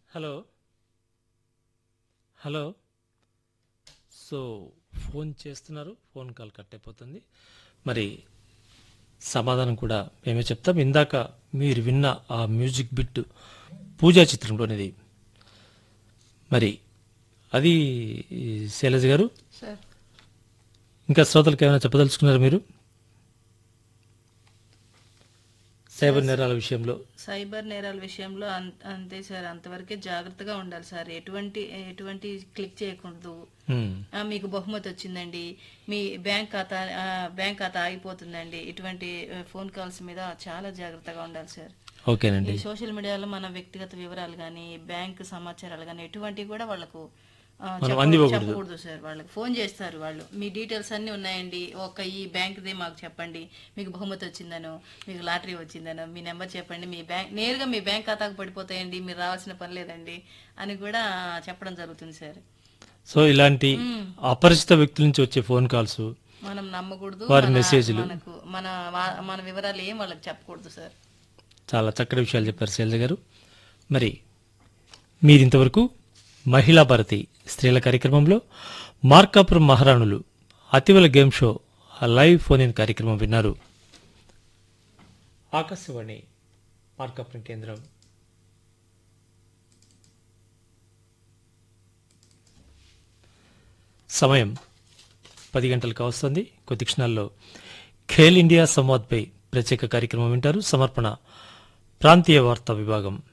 Hello hello so phone చేస్తున్నారు phone call cut అయిపోతుంది మరి సమాధానం కూడా మేమే చెప్తాం ఇందాక మీరు విన్న ఆ మ్యూజిక్ బిట్ పూజా చిత్రంలోనిది మరి అది శైలజ గారు సార్ ఇంకా శ్రోతలకు ఏమైనా చెప్పదలుచుకున్నారా మీరు సైబర్ నేరాల విషయంలో సైబర్ నేరాల విషయంలో అం- అంతే సార్ అంతవరకే జాగ్రత్తగా ఉండాలి సార్ ఎటువంటి ఎటువంటి క్లిక్ చేయకూడదు హ్మ్. ఆ, మీకు బహుమతి వచ్చిందండి మీ బ్యాంక్ ఖాతా ఆ, బ్యాంక్ ఖాతా ఆగిపోతుందండి ఇటువంటి ఆ, ఫోన్ కాల్స్ మీద చాలా జాగ్రత్తగా ఉండాలి సార్ ఓకేనండి ఈ సోషల్ మీడియాలో మన వ్యక్తిగత వివరాలు కానీ బ్యాంక్ సమాచారాలు కానీ ఎటువంటివి కూడా వాళ్ళకు ఆ, మనం చెప్ప- అందివ్వకూడదు. చెప్పకూడదు సార్ వాళ్ళకి ఫోన్ చేస్తారు వాళ్ళు మీ డీటెయిల్స్ అన్ని ఉన్నాయండి ఒక ఈ బ్యాంక్ది మాకు చెప్పండి మీకు బహుమతి వచ్చిందనో మీకు లాటరీ వచ్చిందనో మీ నెంబర్ చెప్పండి మీ బ్యాంక్ నేరుగా మీ బ్యాంక్ ఖాతాకు పడిపోతాయండి మీరు రావాల్సిన పని లేదండి అని కూడా చెప్పడం జరుగుతుంది సార్ సో ఇలాంటి అపరిచిత వ్యక్తుల నుంచి వచ్చే ఫోన్ కాల్స్ మనం నమ్మకూడదు వారి మన- మెసేజ్లు. మనకు మన వా- మన వివరాలు ఏం వాళ్ళకి చెప్పకూడదు సార్ చాలా చక్కటి విషయాలు చెప్పారు శైలజ గారు మరి మీరు ఇంతవరకు మహిళా భారతి స్త్రీల కార్యక్రమంలో మార్కాపురం మహారాణులు అతివల గేమ్ షో ఆ లైవ్ ఫోన్ ఇన్ కార్యక్రమం విన్నారు ఆకాశవాణి మార్కాపురం కేంద్రం సమయం పది గంటలకు వస్తుంది కొద్ది క్షణాల్లో ఖేల్ ఇండియా సంవాద్పై ప్రత్యేక కార్యక్రమం వింటారు సమర్పణ ప్రాంతీయ వార్తా విభాగం